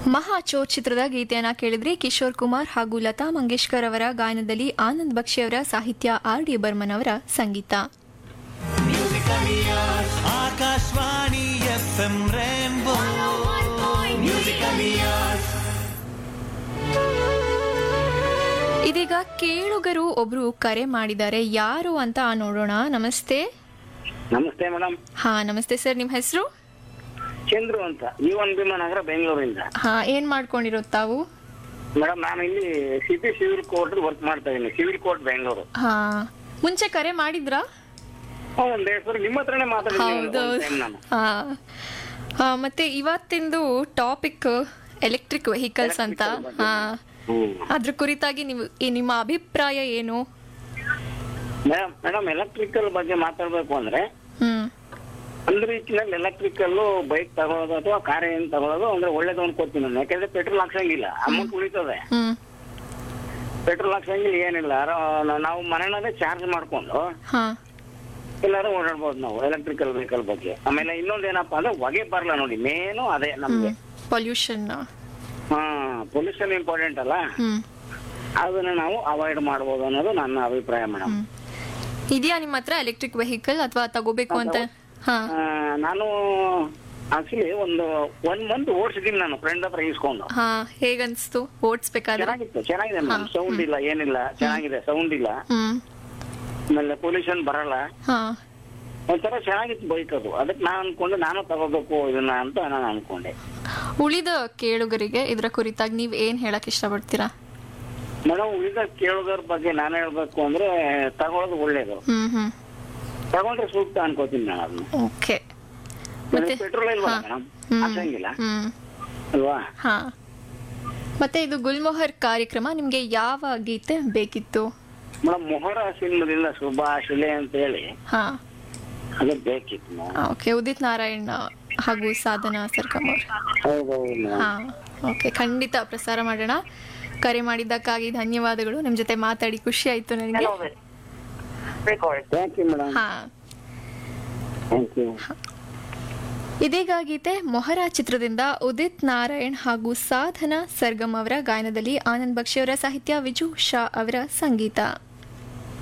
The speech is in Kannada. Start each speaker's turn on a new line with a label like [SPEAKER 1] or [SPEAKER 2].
[SPEAKER 1] ಮಹಾಚೋ ಚಿತ್ರದ ಗೀತೆಯನ್ನ ಕೇಳಿದ್ರಿ ಕಿಶೋರ್ ಕುಮಾರ್ ಹಾಗೂ ಲತಾ ಮಂಗೇಶ್ಕರ್ ಅವರ ಗಾಯನದಲ್ಲಿ ಆನಂದ್ ಬಕ್ಷಿ ಅವರ ಸಾಹಿತ್ಯ ಆರ್ ಡಿ ಬರ್ಮನ್ ಅವರ ಸಂಗೀತ
[SPEAKER 2] ಆಕಾಶವಾಣಿ ಎಫ್ ಎಂ ರೇನ್ಬೋ
[SPEAKER 1] ಇದೀಗ ಕೇಳುಗರು ಒಬ್ರು ಕರೆ ಮಾಡಿದ್ದಾರೆ ಯಾರು ಅಂತ ನೋಡೋಣ ನಮಸ್ತೆ
[SPEAKER 3] ನಮಸ್ತೆ ಮೇಡಮ್
[SPEAKER 1] ಹಾ ನಮಸ್ತೆ ಸರ್ ನಿಮ್ಮ ಹೆಸರು
[SPEAKER 3] ಚಂದ್ರು ಅಂತ ಈ ಒನ್ ಭೀಮನಗರ ಬೆಂಗಳೂರಿಂದ
[SPEAKER 1] ಹಾ ಏನ್ ಮಾಡ್ಕೊಂಡಿರೋ ತಾವು
[SPEAKER 3] ಮೇಡಮ್ ನಾನು ಇಲ್ಲಿ ಸಿಟಿ ಸಿವಿಲ್ ಕೋರ್ಟ್ ವರ್ಕ್ ಮಾಡ್ತಾ ಇದ್ದೀನಿ ಸಿವಿಲ್ ಕೋರ್ಟ್ ಬೆಂಗಳೂರು
[SPEAKER 1] ಹಾ ಮುಂಚೆ ಕರೆ ಮಾಡಿದ್ರಾ
[SPEAKER 3] ಹ್ಮ್, ಒಂದ್ ಎರಡು ಸರಿ ನಿಮ್ಮ ಹತ್ರನೇ ಮಾತಾಡಿದ್ದೀನಿ
[SPEAKER 1] ಹೌದು
[SPEAKER 3] one time ನಾನು
[SPEAKER 1] ಹಾ ಹಾ, ಮತ್ತೆ ಇವತ್ತಿಂದು ಟಾಪಿಕ್ ಎಲೆಕ್ಟ್ರಿಕ್ ವೆಹಿಕಲ್ಸ್ ಅಂತ
[SPEAKER 3] Electrical ಬಗ್ಗೆ.
[SPEAKER 1] ಹಾ
[SPEAKER 3] ಹ್ಮ್
[SPEAKER 1] ಅದ್ರ ಕುರಿತಾಗಿ ನೀವು ಈ ನಿಮ್ಮ ಅಭಿಪ್ರಾಯ ಏನು
[SPEAKER 3] ಮೇಡಮ್ ಮೇಡಮ್ ಎಲೆಕ್ಟ್ರಿಕಲ್ ಬಗ್ಗೆ ಮಾತಾಡ್ಬೇಕು ಅಂದ್ರೆ
[SPEAKER 1] ಹ್ಮ್
[SPEAKER 3] ಒಂದು ರೀತಿಯಲ್ಲಿ ಎಲೆಕ್ಟ್ರಿಕಲ್ ಬೈಕ್ ತಗೊಳ್ಳೋದು ಅಥವಾ ಕಾರ್ ಏನ್ ತಗೊಳ್ಳೋದು ಅಂದ್ರೆ ಒಳ್ಳೇದು ಅನ್ಕೋತೀನಿ ನಾನು ಯಾಕಂದ್ರೆ ಪೆಟ್ರೋಲ್ ಹಾಕ್ಸಂಗಿಲ್ಲ ಅಮೌಂಟ್ ಉಳಿತದೆ
[SPEAKER 1] ಹ್ಮ್
[SPEAKER 3] ಪೆಟ್ರೋಲ್ ಹಾಕ್ಸಂಗಿಲ್ಲ ಏನಿಲ್ಲ ಆರ- ನಾವು ಮನೆಯಲ್ಲೇ ಚಾರ್ಜ್ ಮಾಡ್ಕೊಂಡು
[SPEAKER 1] ಹಾ
[SPEAKER 3] ಎಲ್ಲಾರು ಓಡಾಡ್ಬೋದು ನಾವು ಎಲೆಕ್ಟ್ರಿಕಲ್ ವೆಹಿಕಲ್ ಬಗ್ಗೆ ಆಮೇಲೆ ಇನ್ನೊಂದ್ ಏನಪ್ಪಾ ಅಂದ್ರೆ ಹೊಗೆ ಬರಲ್ಲ ನೋಡಿ ಮೇನು ಅದೇ ನಮ್ಗೆ
[SPEAKER 1] ಪೊಲ್ಯೂಷನ್
[SPEAKER 3] ಹಾ ಪೊಲ್ಯೂಷನ್ ಇಂಪಾರ್ಟೆಂಟ್ ಅಲ್ಲ
[SPEAKER 1] ಹ್ಮ್
[SPEAKER 3] ಅದನ್ನ ನಾವು ಅವಾಯ್ಡ್ ಮಾಡ್ಬೋದು ಅನ್ನೋದು ನನ್ನ ಅಭಿಪ್ರಾಯ ಮೇಡಮ್
[SPEAKER 1] ಹ್ಮ್. ಇದೆಯಾ ನಿಮ್ಮ ಹತ್ರ ಎಲೆಕ್ಟ್ರಿಕ್ ವೆಹಿಕಲ್ ಅಥವಾ ತಗೋಬೇಕು ಅಂತ ಹಾ
[SPEAKER 3] ನಾನು ಆಕ್ಚುಲಿ ಒಂದು ಒನ್ ಮಂತ್ ಓಡಿಸಿದೀನಿ ನಾನು ಫ್ರೆಂಡ್ ಹತ್ರ ಇಸ್ಕೊಂಡು
[SPEAKER 1] ಹಾ ಹೇಗನ್ಸ್ತು ಓಡಿಸ್ಬೇಕಾದ್ರೆ
[SPEAKER 3] ಚೆನ್ನಾಗಿತ್ತು ಚೆನ್ನಾಗಿದೆ ಮೇಡಮ್
[SPEAKER 1] ಹಾ,
[SPEAKER 3] ಸೌಂಡ್ ಇಲ್ಲ ಏನಿಲ್ಲ ಚೆನ್ನಾಗಿದೆ ಸೌಂಡ್ ಇಲ್ಲ
[SPEAKER 1] ಹ್ಮ್
[SPEAKER 3] ಆಮೇಲೆ ಪೊಲ್ಯೂಷನ್ ಬರಲ್ಲ
[SPEAKER 1] ಹಾ
[SPEAKER 3] ಒಂಥರ ಚೆನ್ನಾಗಿತ್ತು ಬೈಕ್ ಅದು ಅದಕ್ಕೆ ನಾನು ಅನ್ಕೊಂಡೆ ನಾನು ತಗೋಬೇಕು ಇದನ್ನ ಅಂತ ನಾನು ಅನ್ಕೊಂಡೆ
[SPEAKER 1] ಉಳಿದ ಕೇಳುಗರಿಗೆ ಇದರ ಕುರಿತಾಗಿ ನೀವ್ ಏನ್ ಹೇಳಕ್ ಇಷ್ಟಪಡ್ತೀರಾ
[SPEAKER 3] ಮೇಡಮ್ ಉಳಿದ ಕೇಳೋದ್ರ ಬಗ್ಗೆ ನಾನು ಹೇಳ್ಬೇಕು ಅಂದ್ರೆ ತಗೊಳ್ಳೋದು ಒಳ್ಳೇದು
[SPEAKER 1] ಹ್ಮ್ ಹ್ಮ್
[SPEAKER 3] ತಗೊಂಡ್ರೆ ಸೂಕ್ತ ಅನ್ಕೋತೀನಿ ನಾನು ಅದನ್ನ
[SPEAKER 1] ಓಕೆ ಮತ್ತೆ
[SPEAKER 3] ಪೆಟ್ರೋಲ್ ಇಲ್ವಾ
[SPEAKER 1] ಹಾ.
[SPEAKER 3] ಮೇಡಮ್
[SPEAKER 1] ಹ್ಮ್.
[SPEAKER 3] ಹಾಕ್ಸಂಗಿಲ್ಲ
[SPEAKER 1] ಹ್ಮ್
[SPEAKER 3] ಅಲ್ವಾ
[SPEAKER 1] ಹಾ ಮತ್ತೆ ಇದು ಗುಲ್ಮೊಹರ್ ಕಾರ್ಯಕ್ರಮ ನಿಮ್ಗೆ ಯಾವ ಗೀತೆ ಬೇಕಿತ್ತು
[SPEAKER 3] ಮೇಡಮ್ ಮೊಹರ ಸಿನಿಮಾದಿಂದ ಶುಭ ಶಿಲೆ ಅಂತ ಹೇಳಿ
[SPEAKER 1] ಹಾ
[SPEAKER 3] ಅದು ಬೇಕಿತ್ತು ಮೇಡಮ್
[SPEAKER 1] ಓಕೆ ಉದಿತ್ ನಾರಾಯಣ್ ಹಾಗೂ ಸಾಧನಾ ಸರ್ಕಮ್ ಅವ್ರು
[SPEAKER 3] ಹೌದೌದು ಮೇಡಮ್
[SPEAKER 1] ಹಾ ಓಕೆ ಖಂಡಿತ ಪ್ರಸಾರ ಮಾಡೋಣ ಕರೆ ಮಾಡಿದ್ದಕ್ಕಾಗಿ ಧನ್ಯವಾದಗಳು ನಿಮ್ ಜೊತೆ ಮಾತಾಡಿ ಖುಷಿ ಆಯ್ತು ನನಗೆ
[SPEAKER 3] ಥ್ಯಾಂಕ್ ಯು ಮೇಡಮ್
[SPEAKER 1] ಹಾ
[SPEAKER 3] ಥ್ಯಾಂಕ್ ಯು
[SPEAKER 1] ಇದೀಗ ಗೀತೆ ಮೊಹರಾ ಚಿತ್ರದಿಂದ ಉದಿತ್ ನಾರಾಯಣ್ ಹಾಗೂ ಸಾಧನಾ ಸರ್ಗಮ್ ಅವರ ಗಾಯನದಲ್ಲಿ ಆನಂದ್ ಬಕ್ಷಿ ಅವರ ಸಾಹಿತ್ಯ ವಿಜು ಶಾ ಅವರ ಸಂಗೀತ